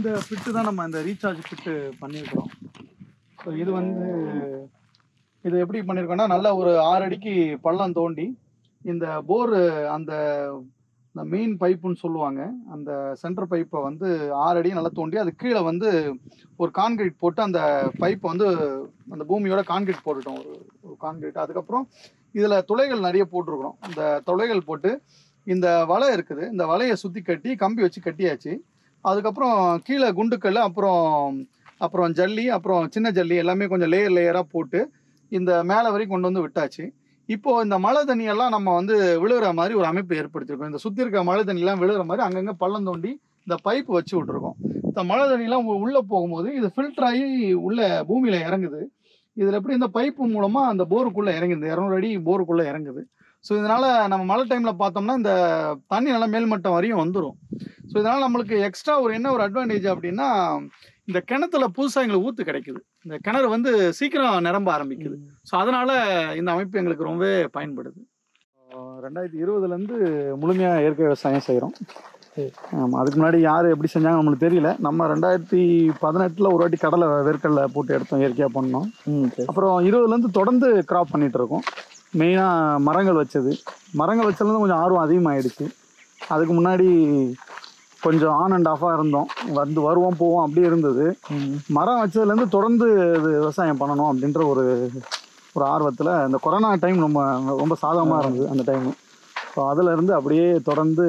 இந்த ஃபிட்டு தான் நம்ம இந்த ரீசார்ஜ் ஃபிட்டு பண்ணியிருக்கிறோம் ஸோ இது வந்து இது எப்படி பண்ணியிருக்கோம்னா நல்ல ஒரு ஆறு அடிக்கு பள்ளம் தோண்டி இந்த போர் அந்த இந்த மெயின் பைப்புன்னு சொல்லுவாங்க அந்த சென்டர் பைப்பை வந்து ஆறு அடி நல்லா தோண்டி அது கீழே வந்து ஒரு கான்கிரீட் போட்டு அந்த பைப்பை வந்து அந்த பூமியோட கான்கிரீட் போட்டுட்டோம் ஒரு ஒரு கான்கிரீட் அதுக்கப்புறம் இதில் துளைகள் நிறைய போட்டிருக்கிறோம் இந்த துளைகள் போட்டு இந்த வலை இருக்குது இந்த வலையை சுற்றி கட்டி கம்பி வச்சு கட்டியாச்சு அதுக்கப்புறம் கீழே குண்டுக்கல் அப்புறம் அப்புறம் ஜல்லி அப்புறம் சின்ன ஜல்லி எல்லாமே கொஞ்சம் லேயர் லேயராக போட்டு இந்த மேலே வரைக்கும் கொண்டு வந்து விட்டாச்சு இப்போ இந்த மழை தண்ணியெல்லாம் நம்ம வந்து விழுகிற மாதிரி ஒரு அமைப்பு ஏற்படுத்தியிருக்கோம் இந்த சுற்றி இருக்க மழை தண்ணியெல்லாம் விழுகிற மாதிரி அங்கங்கே பள்ளம் தோண்டி இந்த பைப் வச்சு விட்ருக்கோம் இந்த மழை தண்ணியெல்லாம் உ- உள்ள போகும்போது இது ஃபில்டர் ஆகி உள்ள பூமியில் இறங்குது இதில் எப்படி இந்த பைப்பு மூலமாக அந்த போருக்குள்ளே இறங்குது இரநூறு அடி போருக்குள்ளே இறங்குது ஸோ இதனால் நம்ம மழை டைமில் பார்த்தோம்னா இந்த தண்ணி நல்லா மேல்மட்டம் வரையும் வந்துடும் ஸோ இதனால் நம்மளுக்கு எக்ஸ்ட்ரா ஒரு என்ன ஒரு அட்வான்டேஜ் அப்படின்னா இந்த கிணத்துல புதுசாக எங்களுக்கு ஊற்று கிடைக்குது இந்த கிணறு வந்து சீக்கிரம் நிரம்ப ஆரம்பிக்குது ஸோ அதனால் இந்த அமைப்பு எங்களுக்கு ரொம்பவே பயன்படுது ரெண்டாயிரத்தி இருபதுலேருந்து முழுமையாக இயற்கை விவசாயம் செய்கிறோம் ஆமாம் அதுக்கு முன்னாடி யார் எப்படி செஞ்சாங்க நம்மளுக்கு தெரியல நம்ம ரெண்டாயிரத்தி பதினெட்டில் ஒரு வாட்டி கடலை வேர்க்கடலை போட்டு எடுத்தோம் இயற்கையாக பண்ணோம் ம் சரி அப்புறம் இருபதுலேருந்து தொடர்ந்து கிராப் பண்ணிட்டு இருக்கோம் மெயினாக மரங்கள் வச்சது மரங்கள் வச்சதுலேருந்து கொஞ்சம் ஆர்வம் அதிகமாகிடுச்சு அதுக்கு முன்னாடி கொஞ்சம் ஆன் அண்ட் ஆஃபாக இருந்தோம் வந்து வருவோம் போவோம் அப்படியே இருந்தது ம் மரம் வச்சதுலேருந்து தொடர்ந்து இது விவசாயம் பண்ணணும் அப்படின்ற ஒரு ஒரு ஆர்வத்தில் இந்த கொரோனா டைம் ரொம்ப ரொம்ப சாதகமாக இருந்தது அந்த டைமு ஸோ அதில் இருந்து அப்படியே தொடர்ந்து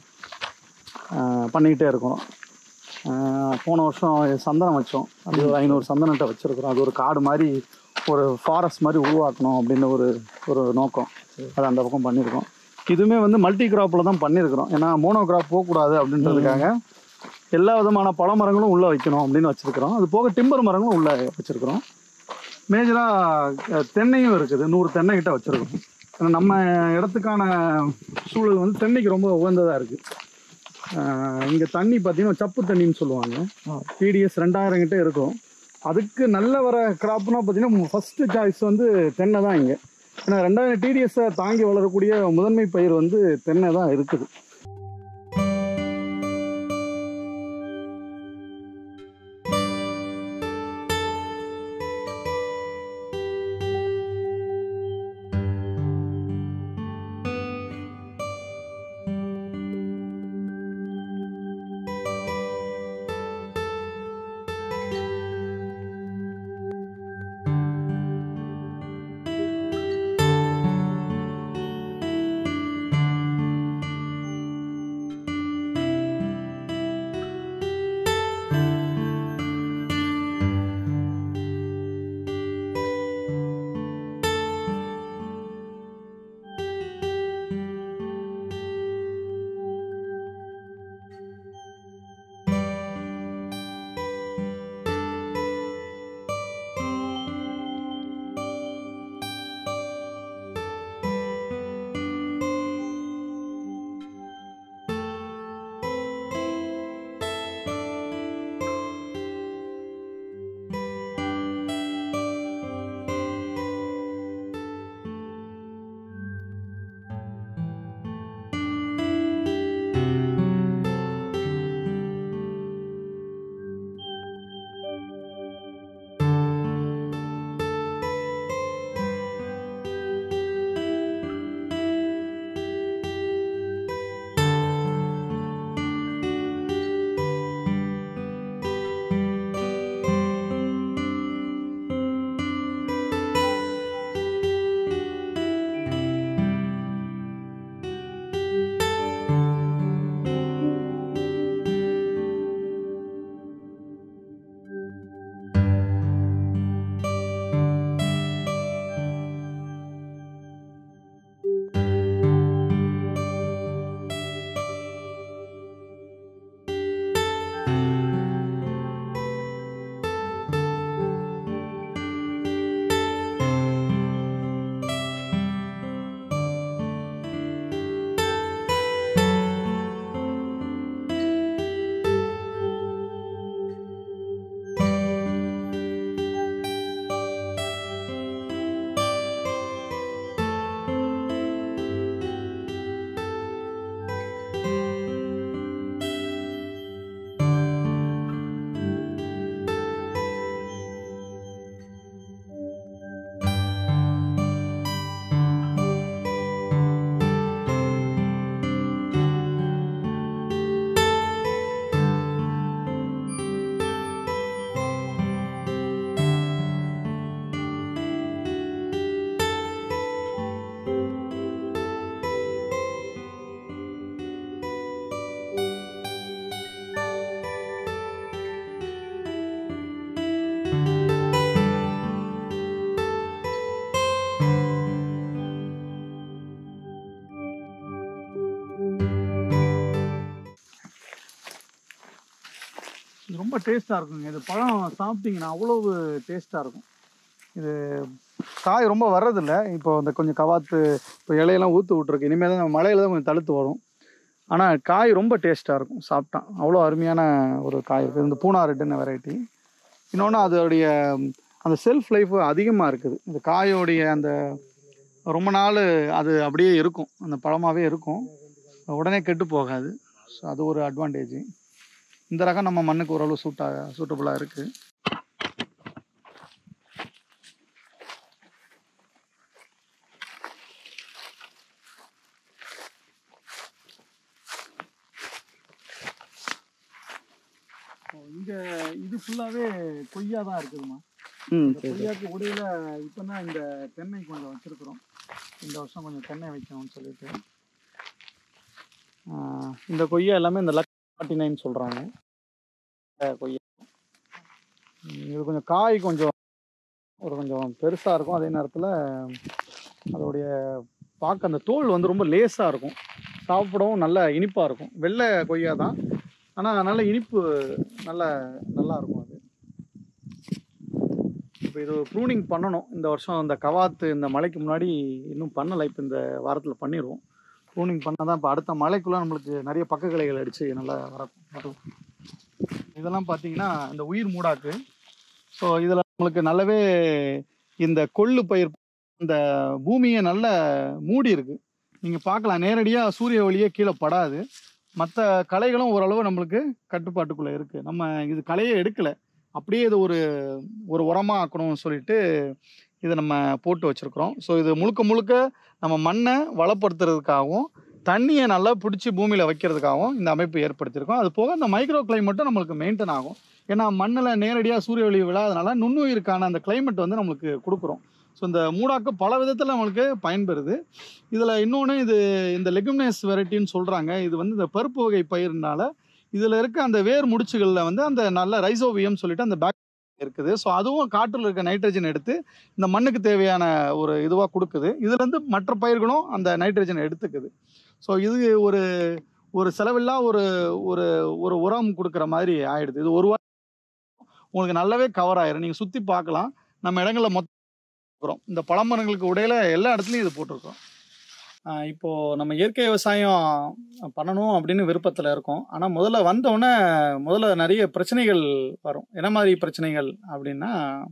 ஆஹ், பண்ணிக்கிட்டே இருக்கிறோம் ஆஹ், போன வருஷம் சந்தனம் வச்சோம் அது ஒரு ஐநூறு சந்தனத்தை வச்சுருக்குறோம் அது ஒரு காடு மாதிரி ஒரு ஃபாரஸ்ட் மாதிரி உருவாக்கணும் அப்படின்னு ஒரு ஒரு நோக்கம் அது அந்த பக்கம் பண்ணியிருக்கோம் இதுவுமே வந்து மல்டி கிராப்பில் தான் பண்ணியிருக்கிறோம் ஏன்னா மோனோ கிராப் போகக்கூடாது அப்படின்றதுக்காக எல்லா விதமான பழ மரங்களும் உள்ளே வைக்கணும் அப்படின்னு வச்சுருக்கிறோம் அது போக டிம்பர் மரங்களும் உள்ளே வச்சுருக்கிறோம் மேஜராக தென்னையும் இருக்குது நூறு தென்னை கிட்ட வச்சுருக்கோம் ஏன்னா நம்ம இடத்துக்கான சூழல் வந்து தென்னைக்கு ரொம்ப உகந்ததாக இருக்குது இங்கே தண்ணி பார்த்தீங்கன்னா சப்பு தண்ணின்னு சொல்லுவாங்க டிடிஎஸ் ரெண்டாயிரம் கிட்ட இருக்கும் அதுக்கு நல்ல வர கிராப்னா பார்த்தீங்கன்னா ஃபஸ்ட்டு சாய்ஸ் வந்து தென்னை தான் இங்கே ஏன்னா ரெண்டாயிரம் டிடிஎஸ்ஸை தாங்கி வளரக்கூடிய முதன்மை பயிர் வந்து தென்னை தான் இருக்குது ரொம்ப டேஸ்ட்டாக இருக்குங்க இது பழம் சாப்பிட்டீங்கன்னா அவ்வளவு டேஸ்ட்டாக இருக்கும் இது காய் ரொம்ப வர்றதில்ல இப்போ இந்த கொஞ்சம் கவாத்து இப்போ இலையெல்லாம் ஊற்று விட்ருக்கு இனிமேல் தான் மழையில தான் கொஞ்சம் தழுத்து வரும் ஆனால் காய் ரொம்ப டேஸ்ட்டாக இருக்கும் சாப்பிட்டா அவ்வளோ அருமையான ஒரு காய் இருக்குது இந்த பூனா ரெட்டுன்னு வெரைட்டி இன்னொன்று அதோடைய அந்த செல்ஃப் லைஃப் அதிகமாக இருக்குது இந்த காயோடைய அந்த ரொம்ப நாள் அது அப்படியே இருக்கும் அந்த பழமாகவே இருக்கும் உடனே கெட்டு போகாது ஸோ அது ஒரு அட்வான்டேஜ் இந்த ரகம் நம்ம மண்ணுக்கு ஓரளவு சூட்டாக சூட்டபுளாக இருக்குது இங்க இது ஃபுல்லாவே கொய்யா தான் இருக்குதுமா ம் இந்த சரி கொய்யாக்கு உடையில இப்பதான் இந்த தென்னை கொஞ்சம் வச்சிருக்கிறோம் இந்த வருஷம் கொஞ்சம் தென்னை வைக்கணும்னு சொல்லிட்டு ஆஹ் இந்த கொய்யா எல்லாமே இந்த லக் ஃபார்ட்டி நைன் சொல்றாங்க இந்த கொய்யா உம் இது கொஞ்சம் காய் கொஞ்சம் ஒரு கொஞ்சம் பெருசா இருக்கும் அதே நேரத்துல அதோடைய பார்க்க அந்த தோல் வந்து ரொம்ப லேசா இருக்கும் சாப்பிடவும் நல்ல இனிப்பா இருக்கும் வெள்ளை கொய்யா தான் ஆனா நல்ல இனிப்பு நல்ல நல்லா இருக்கும் அது இப்போ இது ப்ரூனிங் பண்ணணும் இந்த வருஷம் இந்த கவாத்து இந்த மழைக்கு முன்னாடி இன்னும் பண்ணலை இப்போ இந்த வாரத்தில் பண்ணிடுவோம் ப்ரூனிங் பண்ணால் தான் இப்போ அடுத்த மழைக்குள்ளே நம்மளுக்கு நிறைய பக்க கிளைகள் அடித்து நல்லா வர வரும் இதெல்லாம் பார்த்தீங்கன்னா இந்த உயிர் மூடாக்கு ஸோ இதில் நம்மளுக்கு நல்லாவே இந்த கொள்ளு பயிர் இந்த பூமியை நல்ல மூடி இருக்கு நீங்கள் பார்க்கலாம் நேரடியாக சூரிய ஒளியே கீழே படாது மற்ற களைகளும் ஓரளவு நம்மளுக்கு கட்டுப்பாட்டுக்குள்ளே இருக்குது நம்ம இது களையே எடுக்கலை அப்படியே இது ஒரு ஒரு உரமாக ஆக்கணும்னு சொல்லிட்டு இதை நம்ம போட்டு வச்சுருக்குறோம் ஸோ இது முழுக்க முழுக்க நம்ம மண்ணை வளப்படுத்துறதுக்காகவும் தண்ணியை நல்லா பிடிச்சி பூமியில் வைக்கிறதுக்காகவும் இந்த அமைப்பு ஏற்படுத்தியிருக்கோம் அது போக இந்த மைக்ரோ கிளைமேட்டும் நம்மளுக்கு மெயின்டைன் ஆகும் ஏன்னா மண்ணில் நேரடியாக சூரிய ஒளி விழாதனால நுண்ணுயிருக்கான அந்த கிளைமேட் வந்து நம்மளுக்கு கொடுக்குறோம் ஸோ இந்த மூடாக்கு பல விதத்தில் நம்மளுக்கு பயன்பெறுது இதில் இன்னொன்று இது இந்த லெகுமினஸ் வெரைட்டின்னு சொல்கிறாங்க இது வந்து இந்த பருப்பு வகை பயிர்னால இதில் இருக்க அந்த வேர் முடிச்சுகளில் வந்து அந்த நல்ல ரைசோவியம் சொல்லிட்டு அந்த பேக் இருக்குது ஸோ அதுவும் காற்றில் இருக்க நைட்ரஜன் எடுத்து இந்த மண்ணுக்கு தேவையான ஒரு இதுவாக கொடுக்குது இதுலேருந்து மற்ற பயிர்களும் அந்த நைட்ரஜன் எடுத்துக்குது ஸோ இது ஒரு ஒரு செலவில்லா ஒரு ஒரு ஒரு உரம் கொடுக்குற மாதிரி ஆயிடுது இது ஒரு வாரம் உங்களுக்கு நல்லாவே கவர் ஆயிரும் நீங்கள் சுற்றி பார்க்கலாம் நம்ம இடங்களில் மொத்தம் இருக்கிறோம் இந்த பழமரங்களுக்கு உடையில எல்லா இடத்துலையும் இது போட்டிருக்கோம் ஆஹ் இப்போ நம்ம இயற்கை விவசாயம் பண்ணணும் அப்படின்னு விருப்பத்தில் இருக்கோம் ஆனால் முதல்ல வந்தோடனே முதல்ல நிறைய பிரச்சனைகள் வரும் என்ன மாதிரி பிரச்சனைகள் அப்படின்னா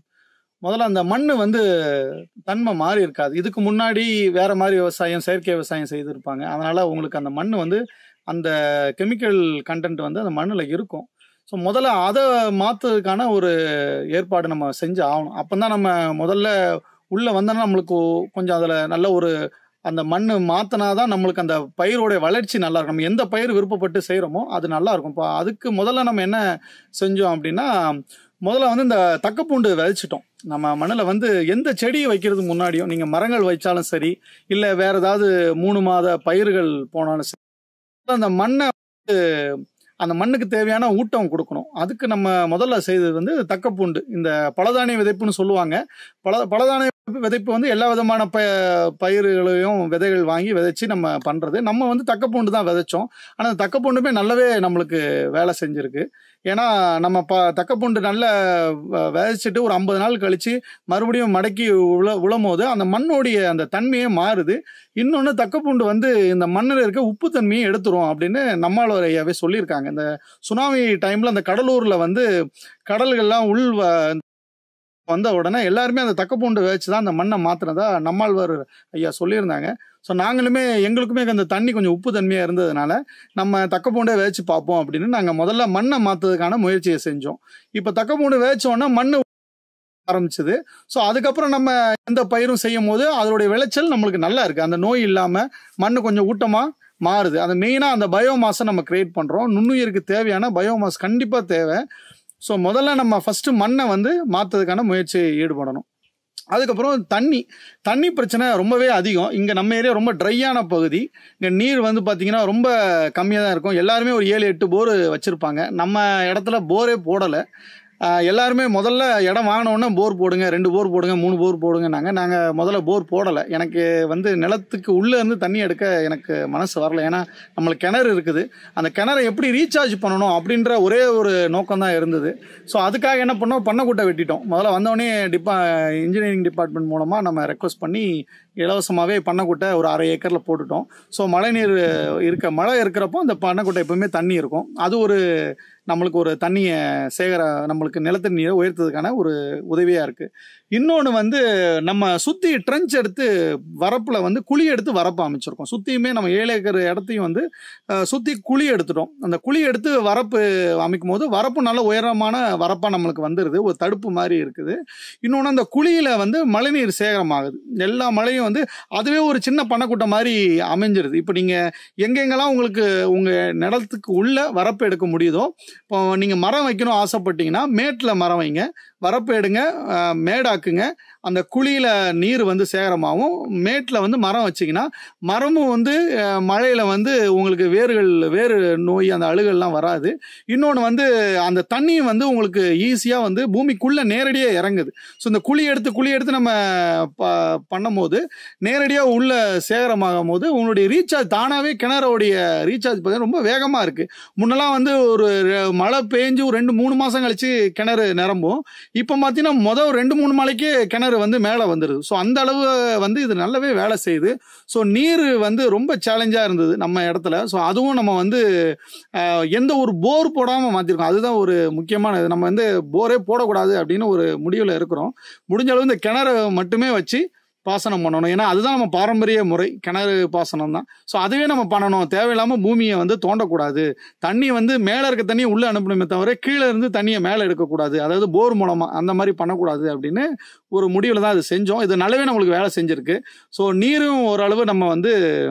முதல்ல அந்த மண் வந்து தன்மை மாறி இருக்காது இதுக்கு முன்னாடி வேற மாதிரி விவசாயம் செயற்கை விவசாயம் செய்திருப்பாங்க அதனால உங்களுக்கு அந்த மண் வந்து அந்த கெமிக்கல் கண்டென்ட் வந்து அந்த மண்ணில் இருக்கும் ஸோ முதல்ல அதை மாற்றுறதுக்கான ஒரு ஏற்பாடு நம்ம செஞ்சு ஆகணும் அப்போ தான் நம்ம முதல்ல உள்ளே வந்தோன்னா நம்மளுக்கு கொஞ்சம் அதில் நல்ல ஒரு அந்த மண் மாற்றினா தான் நம்மளுக்கு அந்த பயிரோடைய வளர்ச்சி நல்லா இருக்கும் நம்ம எந்த பயிர் விருப்பப்பட்டு செய்கிறோமோ அது நல்லா இருக்கும் இப்போ அதுக்கு முதல்ல நம்ம என்ன செஞ்சோம் அப்படின்னா முதல்ல வந்து இந்த தக்கப்பூண்டு விதைச்சிட்டோம் நம்ம மண்ணில் வந்து எந்த செடியை வைக்கிறதுக்கு முன்னாடியும் நீங்கள் மரங்கள் வைச்சாலும் சரி இல்லை வேற ஏதாவது மூணு மாத பயிர்கள் போனாலும் சரி அந்த மண்ணை வந்து அந்த மண்ணுக்கு தேவையான ஊட்டம் கொடுக்கணும் அதுக்கு நம்ம முதல்ல செய்தது வந்து தக்கப்பூண்டு இந்த பலதானிய விதைப்புன்னு சொல்லுவாங்க பல பலதானிய விதைப்பு வந்து எல்லா விதமான ப பயிர்களையும் விதைகள் வாங்கி விதைச்சு நம்ம பண்றது நம்ம வந்து தக்கப்பூண்டு தான் விதைச்சோம் ஆனால் அந்த தக்கப்பூண்டுமே நல்லாவே நம்மளுக்கு வேலை செஞ்சிருக்கு ஏன்னா நம்ம ப தக்கப்பூண்டு நல்ல வ- விதைச்சிட்டு ஒரு ஐம்பது நாள் கழிச்சு மறுபடியும் மடக்கி உழ உழும் போது அந்த மண்ணோடைய அந்த தன்மையே மாறுது இன்னொன்று தக்கப்பூண்டு வந்து இந்த மண்ணில் இருக்க உப்பு தன்மையை எடுத்துரும் அப்படின்னு நம்மாழ்வார் ஐயாவே சொல்லியிருக்காங்க இந்த சுனாமி டைம்ல அந்த கடலூர்ல வந்து கடல்கள்லாம் உள் வ- வந்த உடனே எல்லாருமே அந்த தக்கப்பூண்டு வச்சு தான் அந்த மண்ணை மாத்தினதா நம்மாழ்வார் ஐயா சொல்லியிருந்தாங்க ஸோ நாங்களுமே எங்களுக்குமே அந்த தண்ணி கொஞ்சம் உப்பு தன்மையாக இருந்ததுனால நம்ம தக்கப்பூண்டை வேச்சு பார்ப்போம் அப்படின்னு நாங்கள் முதல்ல மண்ணை மாற்றுறதுக்கான முயற்சியை செஞ்சோம் இப்போ தக்கப்பூண்டு வேச்சோன்னா மண் ஆரம்பிச்சது ஸோ அதுக்கப்புறம் நம்ம எந்த பயிரும் செய்யும் போது அதோடைய விளைச்சல் நம்மளுக்கு நல்லா இருக்கு அந்த நோய் இல்லாமல் மண் கொஞ்சம் ஊட்டமாக மாறுது அந்த மெயினாக அந்த பயோமாஸை நம்ம கிரியேட் பண்ணுறோம் நுண்ணுயிருக்கு தேவையான பயோமாஸ் கண்டிப்பாக தேவை ஸோ முதல்ல நம்ம ஃபர்ஸ்ட் மண்ணை வந்து மாற்றுறதுக்கான முயற்சி ஈடுபடணும் அதுக்கப்புறம் தண்ணி தண்ணி பிரச்சனை ரொம்பவே அதிகம் இங்கே நம்ம ஏரியா ரொம்ப ட்ரையான பகுதி இங்கே நீர் வந்து பார்த்தீங்கன்னா ரொம்ப கம்மியாக தான் இருக்கும் எல்லாருமே ஒரு ஏழு எட்டு போர் வச்சுருப்பாங்க நம்ம இடத்துல போரே போடலை ஆஹ் எல்லாருமே முதல்ல இடம் வாங்கினோடனே போர் போடுங்க ரெண்டு போர் போடுங்க மூணு போர் போடுங்கன்னாங்க நாங்கள் முதல்ல போர் போடலை எனக்கு வந்து நிலத்துக்கு உள்ளே இருந்து தண்ணி எடுக்க எனக்கு மனசு வரல ஏன்னா நம்மளுக்கு கிணறு இருக்குது அந்த கிணறை எப்படி ரீசார்ஜ் பண்ணணும் அப்படின்ற ஒரே ஒரு நோக்கம் தான் இருந்தது ஸோ அதுக்காக என்ன பண்ணோம் பண்ணக்கூட்டை வெட்டிட்டோம் முதல்ல வந்தோடனே டிப்பா இன்ஜினியரிங் டிபார்ட்மெண்ட் மூலமாக நம்ம ரெக்வஸ்ட் பண்ணி இலவசமாகவே பண்ணக்கூட்டை ஒரு அரை ஏக்கரில் போட்டுட்டோம் ஸோ மழை நீர் இருக்க மழை இருக்கிறப்போ அந்த பண்ணக்கூட்டை எப்பவுமே தண்ணி இருக்கும் அது ஒரு நம்மளுக்கு ஒரு தண்ணியை சேகர நம்மளுக்கு நிலத்தடி நீரை உயர்த்ததுக்கான ஒரு உதவியாக இருக்குது இன்னொன்று வந்து நம்ம சுற்றி ட்ரென்ச் எடுத்து வரப்பில் வந்து குழி எடுத்து வரப்பு அமைச்சிருக்கோம் சுற்றியுமே நம்ம ஏழு ஏக்கர் இடத்தையும் வந்து சுற்றி குழி எடுத்துட்டோம் அந்த குழி எடுத்து வரப்பு அமைக்கும் போது வரப்பு நல்ல உயரமான வரப்பாக நம்மளுக்கு வந்துடுது ஒரு தடுப்பு மாதிரி இருக்குது இன்னொன்று அந்த குழியில் வந்து மழைநீர் சேகரமாகுது எல்லா மழையும் வந்து அதுவே ஒரு சின்ன பண்ணக்கூட்டம் மாதிரி அமைஞ்சிருது இப்போ நீங்கள் எங்கெங்கெல்லாம் உங்களுக்கு உங்கள் நிலத்துக்கு உள்ள வரப்பு எடுக்க முடியுதோ இப்போ நீங்கள் மரம் வைக்கணும் ஆசைப்பட்டீங்கன்னா மேட்டில் மரம் வைங்க வரப்பு எடுங்க அஹ், மேடாக்குங்க அந்த குழியில் நீர் வந்து சேகரமாகும் மேட்டில் வந்து மரம் வச்சிங்கன்னா மரமும் வந்து அஹ், மழையில வந்து உங்களுக்கு வேர்கள் வேறு நோய் அந்த அழுகல்லாம் வராது இன்னொன்று வந்து அந்த தண்ணியும் வந்து உங்களுக்கு ஈஸியாக வந்து பூமிக்குள்ளே நேரடியாக இறங்குது ஸோ இந்த குழி எடுத்து குழி எடுத்து நம்ம ப பண்ணும்போது நேரடியாக உள்ள சேகரமாகும் போது உங்களுடைய ரீசார்ஜ் தானாகவே கிணறோடைய ரீசார்ஜ் பார்த்தீங்கன்னா ரொம்ப வேகமாக இருக்குது முன்னெல்லாம் வந்து ஒரு ரெ- மழை பெஞ்சு ஒரு ரெண்டு மூணு மாதம் கழிச்சு கிணறு நிரம்பும் இப்போ பார்த்தீங்கன்னா மொதல் ரெண்டு மூணு மலைக்கு கிணறு வந்து மேலே வந்துடுது ஸோ அந்த அளவு வந்து இது நல்லாவே வேலை செய்யுது ஸோ நீர் வந்து ரொம்ப சேலஞ்சாக இருந்தது நம்ம இடத்துல ஸோ அதுவும் நம்ம வந்து ஆஹ், எந்த ஒரு போர் போடாமல் மாற்றிருக்கோம் அதுதான் ஒரு முக்கியமான இது நம்ம வந்து போரே போடக்கூடாது அப்படின்னு ஒரு முடிவில் இருக்கிறோம் முடிஞ்ச அளவு இந்த கிணறு மட்டுமே வச்சு பாசனம் பண்ணணும் ஏன்னா அதுதான் நம்ம பாரம்பரிய முறை கிணறு பாசனம் தான் ஸோ அதுவே நம்ம பண்ணணும் தேவையில்லாமல் பூமியை வந்து தோண்டக்கூடாது தண்ணி வந்து மேலே இருக்க தண்ணியை உள்ளே அனுப்பணுமே தவிர கீழே இருந்து தண்ணியை மேலே எடுக்கக்கூடாது அதாவது போர் மூலமாக அந்த மாதிரி பண்ணக்கூடாது அப்படின்னு ஒரு முடிவில் தான் அது செஞ்சோம் இது நல்லாவே நம்மளுக்கு வேலை செஞ்சுருக்கு ஸோ நீரும் ஓரளவு நம்ம வந்து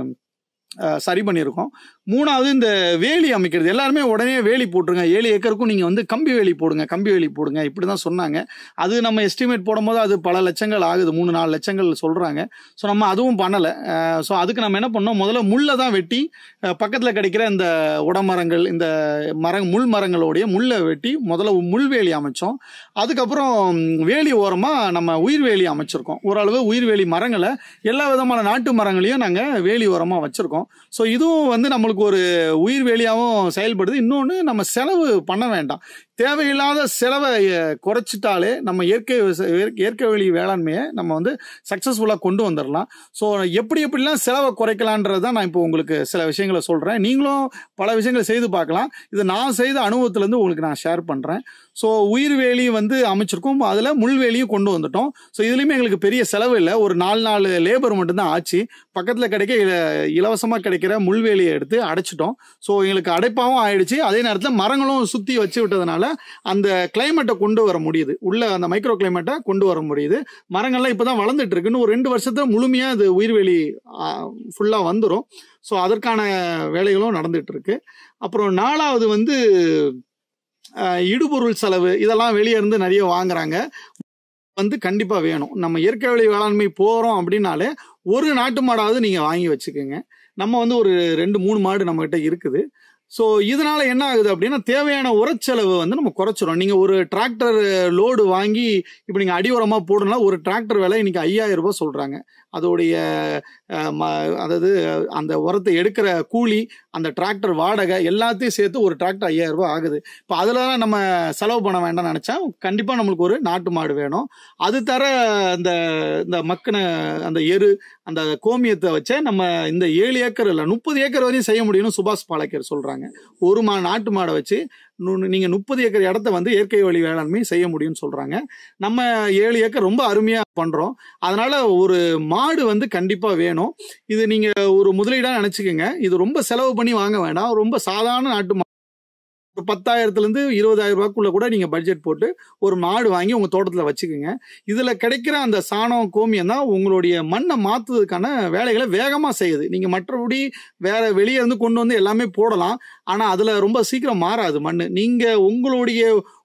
அஹ், சரி பண்ணியிருக்கோம் மூணாவது இந்த வேலி அமைக்கிறது எல்லாருமே உடனே வேலி போட்டுருங்க ஏழு ஏக்கருக்கும் நீங்கள் வந்து கம்பி வேலி போடுங்க கம்பி வேலி போடுங்க இப்படி தான் சொன்னாங்க அது நம்ம எஸ்டிமேட் போடும்போது அது பல லட்சங்கள் ஆகுது மூணு நாலு லட்சங்கள் சொல்கிறாங்க ஸோ நம்ம அதுவும் பண்ணலை ஸோ அதுக்கு நம்ம என்ன பண்ணோம் முதல்ல முள்ளை தான் வெட்டி பக்கத்தில் கிடைக்கிற இந்த உடமரங்கள் இந்த மர முள் மரங்களோடைய முள்ளை வெட்டி முதல்ல முள்வேலி அமைச்சோம் அதுக்கப்புறம் வேலி ஓரமாக நம்ம உயிர்வேலி அமைச்சிருக்கோம் ஓரளவு உயிர்வேலி மரங்களை எல்லா விதமான நாட்டு மரங்களையும் நாங்கள் வேலி ஓரமாக வச்சுருக்கோம் ஸோ இதுவும் வந்து நம்மளுக்கு ஒரு உயிர் வேலியாகவும் செயல்படுது இன்னொன்று நம்ம செலவு பண்ண வேண்டாம் தேவையில்லாத செலவை அஹ், குறைச்சிட்டாலே நம்ம இயற்கை விவசா- இயற்கை- இயற்கை வழி வேளாண்மையை நம்ம வந்து சக்ஸஸ்ஃபுல்லாக கொண்டு வந்துடலாம் ஸோ எப்படி எப்படிலாம் செலவை குறைக்கலான்றது தான் நான் இப்போ உங்களுக்கு சில விஷயங்களை சொல்கிறேன் நீங்களும் பல விஷயங்களை செய்து பார்க்கலாம் இது நான் செய்த அனுபவத்திலேருந்து உங்களுக்கு நான் ஷேர் பண்ணுறேன் ஸோ உயிர் வேலி வந்து அமைச்சிருக்கோம் அதில் முள்வேலியும் கொண்டு வந்துட்டோம் ஸோ இதுலேயுமே எங்களுக்கு பெரிய செலவு இல்லை ஒரு நாலு நாலு லேபர் மட்டும்தான் ஆச்சு பக்கத்தில் கிடைக்க இலவசமாக கிடைக்கிற முள்வேலியை எடுத்து அடைச்சிட்டோம் ஸோ எங்களுக்கு அடைப்பாகவும் ஆயிடுச்சு அதே நேரத்தில் மரங்களும் சுற்றி வச்சு விட்டதுனால அந்த கிளைமேட்டை கொண்டு வர முடியுது உள்ள அந்த மைக்ரோ கிளைமேட்டை கொண்டு வர முடியுது மரங்கள்லாம் இப்போ தான் வளர்ந்துட்டு இருக்கு இன்னும் ஒரு ரெண்டு வருஷத்துல முழுமையாக அது உயிர்வேலி ஃபுல்லாக வந்துடும் ஸோ அதற்கான வேலைகளும் நடந்துட்டு இருக்கு அப்புறம் நாலாவது வந்து அஹ், இடுபொருள் செலவு இதெல்லாம் வெளியே இருந்து நிறைய வாங்குறாங்க வந்து கண்டிப்பா வேணும் நம்ம இயற்கை வழி வேளாண்மை போறோம் அப்படின்னாலே ஒரு நாட்டு மாடாவது நீங்க வாங்கி வச்சுக்கோங்க நம்ம வந்து ஒரு ரெண்டு மூணு மாடு நம்ம கிட்ட இருக்குது ஸோ இதனால என்ன ஆகுது அப்படின்னா தேவையான உரச்செலவு வந்து நம்ம குறைச்சிரும் நீங்க ஒரு டிராக்டர் லோடு வாங்கி இப்போ நீங்க அடி உரமா போடணும்னா ஒரு டிராக்டர் விலை இன்னைக்கு ஐயாயிரம் ரூபாய் சொல்றாங்க அதோடைய அஹ், ம- அதாவது அந்த உரத்தை எடுக்கிற கூலி அந்த டிராக்டர் வாடகை எல்லாத்தையும் சேர்த்து ஒரு டிராக்டர் ஐயாயிரம் ரூபாய் ஆகுது இப்போ அதிலலாம் நம்ம செலவு பண்ண வேண்டாம்னு நினச்சா கண்டிப்பாக நம்மளுக்கு ஒரு நாட்டு மாடு வேணும் அது தர அந்த இந்த மக்கின அந்த எரு அந்த கோமியத்தை வச்சே நம்ம இந்த ஏழு ஏக்கர் இல்லை முப்பது ஏக்கர் வரையும் செய்ய முடியும்னு சுபாஷ் பாலக்கர் சொல்கிறாங்க ஒரு மா நாட்டு மாடை வச்சு நு- நீங்க முப்பது ஏக்கர் இடத்த வந்து இயற்கை வழி வேளாண்மை செய்ய முடியும்னு சொல்றாங்க நம்ம ஏழு ஏக்கர் ரொம்ப அருமையா பண்றோம் அதனால ஒரு மாடு வந்து கண்டிப்பா வேணும் இது நீங்க ஒரு முதலீடா நினைச்சுக்கோங்க இது ரொம்ப செலவு பண்ணி வாங்க வேண்டாம் ரொம்ப சாதாரண நாட்டு மாடு ஒரு பத்தாயிரத்துல இருந்து இருபதாயிரம் ரூபாய்க்குள்ள கூட நீங்க பட்ஜெட் போட்டு ஒரு மாடு வாங்கி உங்க தோட்டத்துல வச்சுக்கோங்க இதுல கிடைக்கிற அந்த சாணம் கோமியம் தான் உங்களுடைய மண்ணை மாத்துறதுக்கான வேலைகளை வேகமா செய்யுது நீங்க மற்றபடி வேற வெளியே இருந்து கொண்டு வந்து எல்லாமே போடலாம் ஆனா அதுல ரொம்ப சீக்கிரம் மாறாது மண் நீங்க உங்களுடைய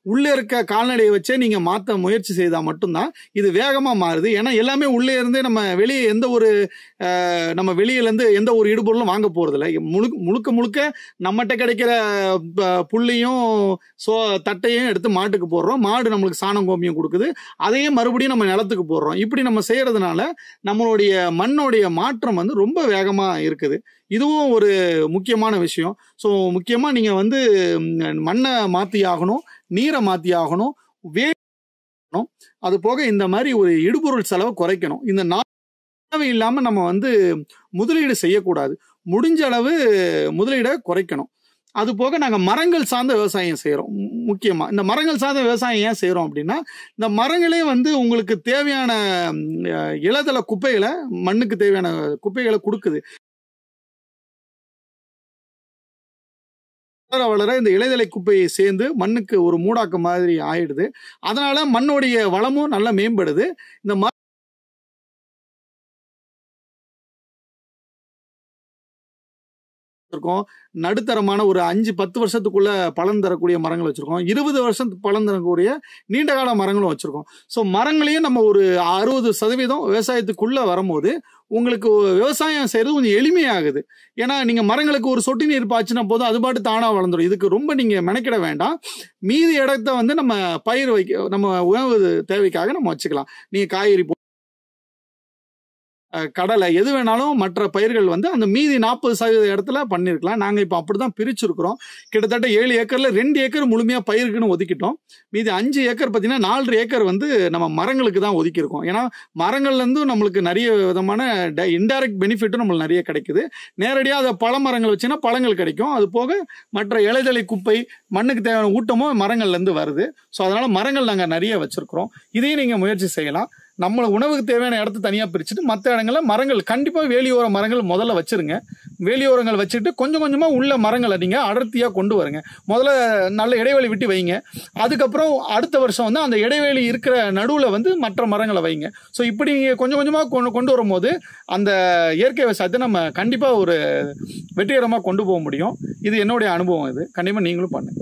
உள்ளே இருக்க கால்நடையை வச்சே நீங்கள் மாற்ற முயற்சி செய்தால் மட்டும்தான் இது வேகமாக மாறுது ஏன்னா எல்லாமே உள்ளே இருந்தே நம்ம வெளியே எந்த ஒரு அஹ், நம்ம வெளியிலேருந்து எந்த ஒரு இடுபொருளும் வாங்க போகிறதில்ல முழுக்க முழுக்க முழுக்க நம்மகிட்ட கிடைக்கிற ப- புல்லையும் சோ தட்டையும் எடுத்து மாட்டுக்கு போடுறோம் மாடு நம்மளுக்கு சாணம் கோமியம் கொடுக்குது அதையும் மறுபடியும் நம்ம நிலத்துக்கு போடுறோம் இப்படி நம்ம செய்யறதுனால நம்மளுடைய மண்ணோடைய மாற்றம் வந்து ரொம்ப வேகமாக இருக்குது இதுவும் ஒரு முக்கியமான விஷயம் ஸோ முக்கியமாக நீங்கள் வந்து ம், மண்ணை மாற்றி ஆகணும் நீரை மாற்றி ஆகணும் வே அது போக இந்த மாதிரி ஒரு இடுபொருள் செலவை குறைக்கணும் இந்த நா- தேவை இல்லாமல் நம்ம வந்து முதலீடு செய்யக்கூடாது முடிஞ்ச அளவு முதலீடை குறைக்கணும் அது போக நாங்கள் மரங்கள் சார்ந்த விவசாயம் செய்கிறோம் முக்கியமாக இந்த மரங்கள் சார்ந்த விவசாயம் ஏன் செய்கிறோம் அப்படின்னா இந்த மரங்களே வந்து உங்களுக்கு தேவையான ம், அஹ், இலதள குப்பைகளை மண்ணுக்கு தேவையான குப்பைகளை கொடுக்குது வளர வளர இந்த இலைதலை குப்பையை சேர்ந்து மண்ணுக்கு ஒரு மூடாக்கு மாதிரி ஆயிடுது அதனால மண்ணுடைய வளமும் நல்லா மேம்படுது இந்த ம- இருக்கோம் நடுத்தரமான ஒரு அஞ்சு பத்து வருஷத்துக்குள்ள பலன் தரக்கூடிய மரங்கள் வச்சிருக்கோம் இருபது வருஷத்துக்கு பலன் தரக்கூடிய நீண்ட கால மரங்களும் வச்சிருக்கோம் ஸோ மரங்களையும் நம்ம ஒரு அறுபது சதவீதம் விவசாயத்துக்குள்ள வரும்போது உங்களுக்கு விவசாயம் செய்யறது கொஞ்சம் எளிமையாகுது ஏன்னா நீங்க மரங்களுக்கு ஒரு சொட்டு நீர் பாய்ச்சினா போதும் அது பாட்டு தானா வளர்ந்துடும் இதுக்கு ரொம்ப நீங்க மெனக்கிட வேண்டாம் மீதி இடத்த வந்து நம்ம பயிர் வைக்க நம்ம உணவு தேவைக்காக நம்ம வச்சுக்கலாம் நீங்க காய்கறி போ- அஹ் கடலை எது வேணாலும் மற்ற பயிர்கள் வந்து அந்த மீதி நாற்பது சதவீத இடத்துல பண்ணியிருக்கலாம் நாங்கள் இப்போ அப்படி தான் பிரிச்சிருக்கிறோம் கிட்டத்தட்ட ஏழு ஏக்கரில் ரெண்டு ஏக்கர் முழுமையாக பயிருக்குன்னு ஒதுக்கிட்டோம் மீதி அஞ்சு ஏக்கர் பார்த்தீங்கன்னா நாலு ஏக்கர் வந்து நம்ம மரங்களுக்கு தான் ஒதுக்கியிருக்கோம் ஏன்னா மரங்கள்லேருந்தும் நம்மளுக்கு நிறைய விதமான இன்டைரக்ட் பெனிஃபிட்டும் நம்மளுக்கு நிறைய கிடைக்குது நேரடியாக அதை பழ மரங்கள் வச்சுன்னா பழங்கள் கிடைக்கும் அது போக மற்ற இலைதலை குப்பை மண்ணுக்கு தேவையான ஊட்டமும் மரங்கள்லேருந்து வருது ஸோ அதனால் மரங்கள் நாங்கள் நிறைய வச்சுருக்கிறோம் இதையும் நீங்கள் முயற்சி செய்யலாம் நம்மளை உணவுக்கு தேவையான இடத்த தனியாக பிரிச்சுட்டு மற்ற இடங்களில் மரங்கள் கண்டிப்பாக வேலியோர மரங்கள் முதல்ல வச்சிருங்க வேலியோரங்கள் வச்சுட்டு கொஞ்சம் கொஞ்சமாக உள்ள மரங்களை நீங்கள் அடர்த்தியாக கொண்டு வருங்க முதல்ல நல்ல இடைவெளி விட்டு வைங்க அதுக்கப்புறம் அடுத்த வருஷம் வந்து அந்த இடைவெளி இருக்கிற நடுவில் வந்து மற்ற மரங்களை வைங்க ஸோ இப்படி நீங்கள் கொஞ்சம் கொஞ்சமாக கொண்டு கொண்டு வரும்போது அந்த இயற்கை விவசாயத்தை நம்ம கண்டிப்பாக ஒரு வெற்றிகரமாக கொண்டு போக முடியும் இது என்னுடைய அனுபவம் இது கண்டிப்பாக நீங்களும் பண்ணுங்க